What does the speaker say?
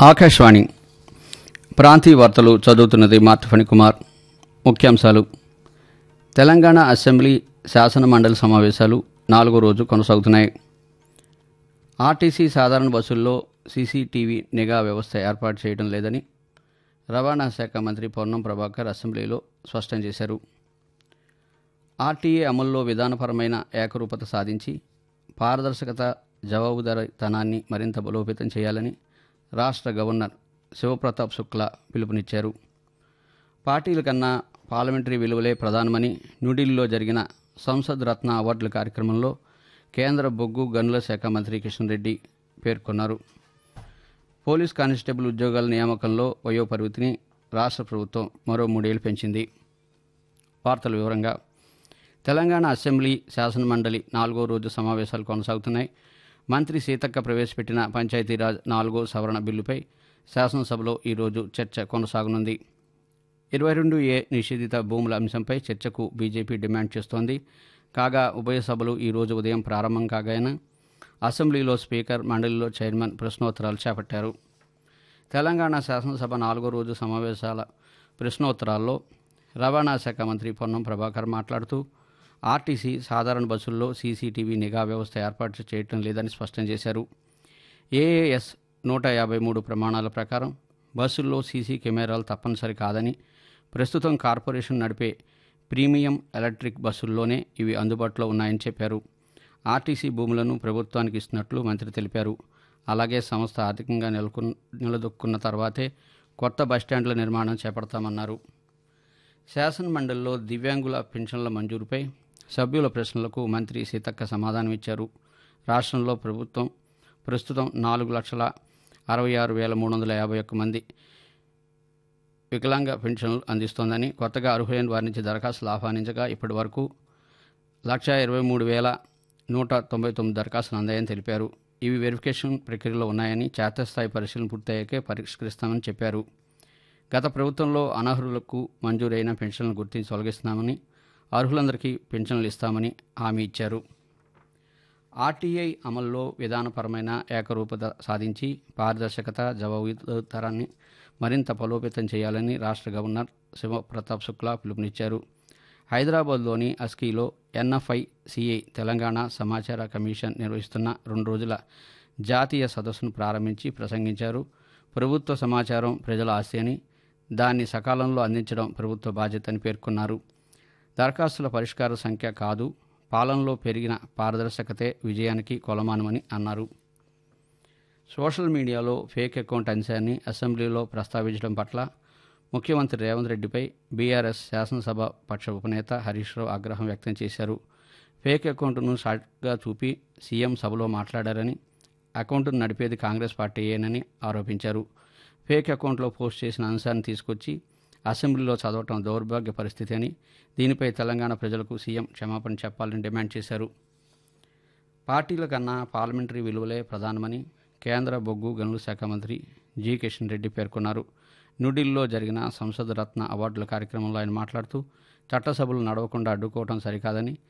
ఆకాశవాణి ప్రాంతీయ వార్తలు చదువుతున్నది మార్టిఫణి కుమార్ ముఖ్యాంశాలు తెలంగాణ అసెంబ్లీ శాసన మండలి సమావేశాలు నాలుగో రోజు కొనసాగుతున్నాయి ఆర్టీసీ సాధారణ బస్సుల్లో సీసీటీవీ నిఘా వ్యవస్థ ఏర్పాటు చేయడం లేదని రవాణా శాఖ మంత్రి పొన్నం ప్రభాకర్ అసెంబ్లీలో స్పష్టం చేశారు ఆర్టీఏ అమల్లో విధానపరమైన ఏకరూపత సాధించి పారదర్శకత జవాబుదారీతనాన్ని మరింత బలోపేతం చేయాలని రాష్ట్ర గవర్నర్ శివప్రతాప్ శుక్లా పిలుపునిచ్చారు పార్టీల కన్నా పార్లమెంటరీ విలువలే ప్రధానమని న్యూఢిల్లీలో జరిగిన సంసద్ రత్న అవార్డుల కార్యక్రమంలో కేంద్ర బొగ్గు గనుల శాఖ మంత్రి కిషన్ రెడ్డి పేర్కొన్నారు పోలీస్ కానిస్టేబుల్ ఉద్యోగాల నియామకంలో వయో పరిమితిని రాష్ట్ర ప్రభుత్వం మరో మూడేళ్లు పెంచింది వార్తల వివరంగా తెలంగాణ అసెంబ్లీ శాసనమండలి నాలుగో రోజు సమావేశాలు కొనసాగుతున్నాయి మంత్రి సీతక్క ప్రవేశపెట్టిన పంచాయతీరాజ్ నాలుగో సవరణ బిల్లుపై శాసనసభలో ఈరోజు చర్చ కొనసాగనుంది ఇరవై రెండు ఏ నిషేధిత భూముల అంశంపై చర్చకు బీజేపీ డిమాండ్ చేస్తోంది కాగా ఉభయ సభలు ఈ రోజు ఉదయం ప్రారంభం కాగానే అసెంబ్లీలో స్పీకర్ మండలిలో చైర్మన్ ప్రశ్నోత్తరాలు చేపట్టారు తెలంగాణ శాసనసభ నాలుగో రోజు సమావేశాల ప్రశ్నోత్తరాల్లో రవాణా శాఖ మంత్రి పొన్నం ప్రభాకర్ మాట్లాడుతూ ఆర్టీసీ సాధారణ బస్సుల్లో సీసీటీవీ నిఘా వ్యవస్థ ఏర్పాటు చేయటం లేదని స్పష్టం చేశారు ఏఏఎస్ నూట యాభై మూడు ప్రమాణాల ప్రకారం బస్సుల్లో సీసీ కెమెరాలు తప్పనిసరి కాదని ప్రస్తుతం కార్పొరేషన్ నడిపే ప్రీమియం ఎలక్ట్రిక్ బస్సుల్లోనే ఇవి అందుబాటులో ఉన్నాయని చెప్పారు ఆర్టీసీ భూములను ప్రభుత్వానికి ఇస్తున్నట్లు మంత్రి తెలిపారు అలాగే సంస్థ ఆర్థికంగా నెలకొన్ నిలదొక్కున్న తర్వాతే కొత్త బస్టాండ్ల నిర్మాణం చేపడతామన్నారు శాసనమండలిలో దివ్యాంగుల పెన్షన్ల మంజూరుపై సభ్యుల ప్రశ్నలకు మంత్రి సీతక్క సమాధానమిచ్చారు రాష్ట్రంలో ప్రభుత్వం ప్రస్తుతం నాలుగు లక్షల అరవై ఆరు వేల మూడు వందల యాభై ఒక్క మంది వికలాంగ పెన్షన్లు అందిస్తోందని కొత్తగా అర్హులైన వారి నుంచి దరఖాస్తులు ఆహ్వానించగా ఇప్పటి వరకు లక్ష ఇరవై మూడు వేల నూట తొంభై తొమ్మిది దరఖాస్తులు అందాయని తెలిపారు ఇవి వెరిఫికేషన్ ప్రక్రియలో ఉన్నాయని చేతస్థాయి పరిశీలన పూర్తయ్యాకే పరిష్కరిస్తామని చెప్పారు గత ప్రభుత్వంలో అనర్హులకు మంజూరైన పెన్షన్లను గుర్తించి తొలగిస్తున్నామని అర్హులందరికీ పెన్షన్లు ఇస్తామని హామీ ఇచ్చారు ఆర్టీఐ అమల్లో విధానపరమైన ఏకరూపత సాధించి పారదర్శకత జవాబుదారాన్ని మరింత బలోపేతం చేయాలని రాష్ట్ర గవర్నర్ శివప్రతాప్ శుక్లా పిలుపునిచ్చారు హైదరాబాద్లోని అస్కీలో ఎన్ఎఫ్ఐ సిఐ తెలంగాణ సమాచార కమిషన్ నిర్వహిస్తున్న రెండు రోజుల జాతీయ సదస్సును ప్రారంభించి ప్రసంగించారు ప్రభుత్వ సమాచారం ప్రజల ఆస్తి అని దాన్ని సకాలంలో అందించడం ప్రభుత్వ బాధ్యత అని పేర్కొన్నారు దరఖాస్తుల పరిష్కార సంఖ్య కాదు పాలనలో పెరిగిన పారదర్శకతే విజయానికి కొలమానమని అన్నారు సోషల్ మీడియాలో ఫేక్ అకౌంట్ అంశాన్ని అసెంబ్లీలో ప్రస్తావించడం పట్ల ముఖ్యమంత్రి రేవంత్ రెడ్డిపై బీఆర్ఎస్ శాసనసభ పక్ష ఉపనేత హరీష్ రావు ఆగ్రహం వ్యక్తం చేశారు ఫేక్ అకౌంట్ను షార్ట్గా చూపి సీఎం సభలో మాట్లాడారని అకౌంట్ను నడిపేది కాంగ్రెస్ పార్టీయేనని ఆరోపించారు ఫేక్ అకౌంట్లో పోస్ట్ చేసిన అంశాన్ని తీసుకొచ్చి అసెంబ్లీలో చదవటం దౌర్భాగ్య పరిస్థితి అని దీనిపై తెలంగాణ ప్రజలకు సీఎం క్షమాపణ చెప్పాలని డిమాండ్ చేశారు పార్టీల కన్నా పార్లమెంటరీ విలువలే ప్రధానమని కేంద్ర బొగ్గు గనుల శాఖ మంత్రి జి కిషన్ రెడ్డి పేర్కొన్నారు న్యూఢిల్లీలో జరిగిన సంసద్ రత్న అవార్డుల కార్యక్రమంలో ఆయన మాట్లాడుతూ చట్టసభలు నడవకుండా అడ్డుకోవడం సరికాదని